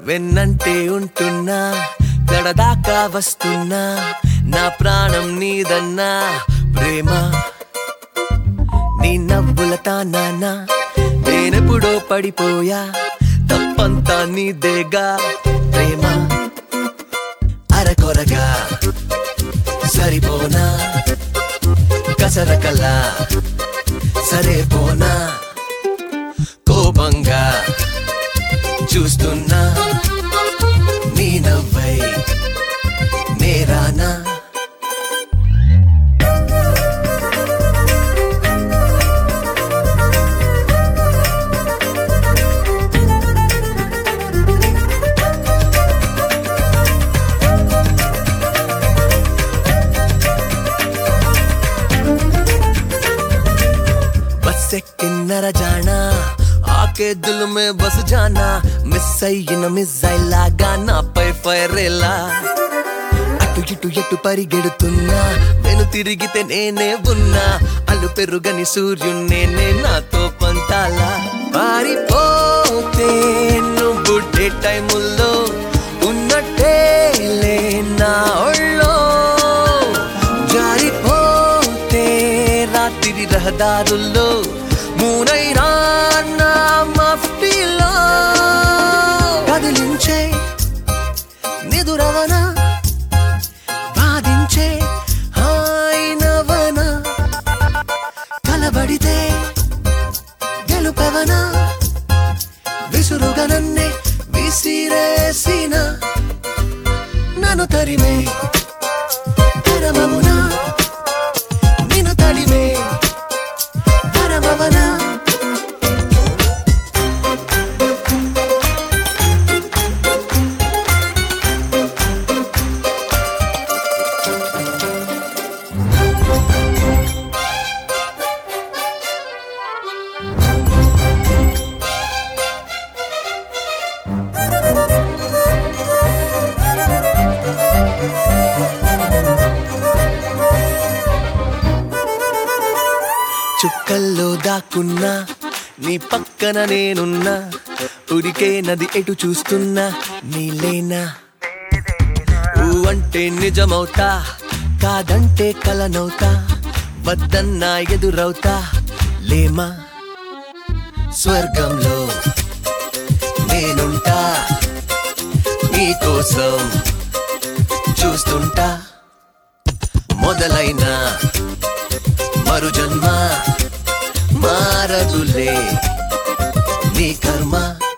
వెన్నంటే ఉంటున్నా కడదాకా వస్తున్నా నా ప్రాణం నీదన్నా ప్రేమ నీ నవ్వుల తానా నేనెప్పుడో పడిపోయా తప్పంతా నీదేగా ప్రేమ అరకొరగా సరిపోనా కసరకలా సరే పోనా కోపంగా చూస్తున్నా నీ నవ్వై నేరానా బస్ ఎక్కిన్నర జానా ఆకే దిల్ మే బస్ జానా మిస్ అయ్యిన మిస్ అయ్యేలాగా నాపై ఫైర్ ఎలా అటు ఇటు ఎటు పరిగెడుతున్నా నేను తిరిగితే నేనే ఉన్నా అల్లు పెరుగని సూర్యున్నేనే నాతో పంతాలా పారిపోతే నువ్వు డే టైముల్లో ఉన్నట్టే లే నా ఒళ్ళో జారిపోతే రాత్రి రహదారుల్లో మూనైనా నా మఫ్టీలో కదిలించే నిదురవన బాధించే హాయినవన కలబడితే గెలుపవన విసురుగా నన్నే విసిరేసిన నన్ను తరిమే పరమమునా నిన్ను తడిమే పరమవనా చుక్కల్లో దాక్కున్నా నీ పక్కన నేనున్నా ఉరికే నది ఎటు చూస్తున్నా నీలేనా ఊ అంటే నిజమవుతా కాదంటే కలనవుతా వద్దన్నా ఎదురవుతా లేమా స్వర్గంలో నేనుంటా నీకోసం చూస్తుంటా మొదలైన మరు జన్మ మారదులే నీ కర్మ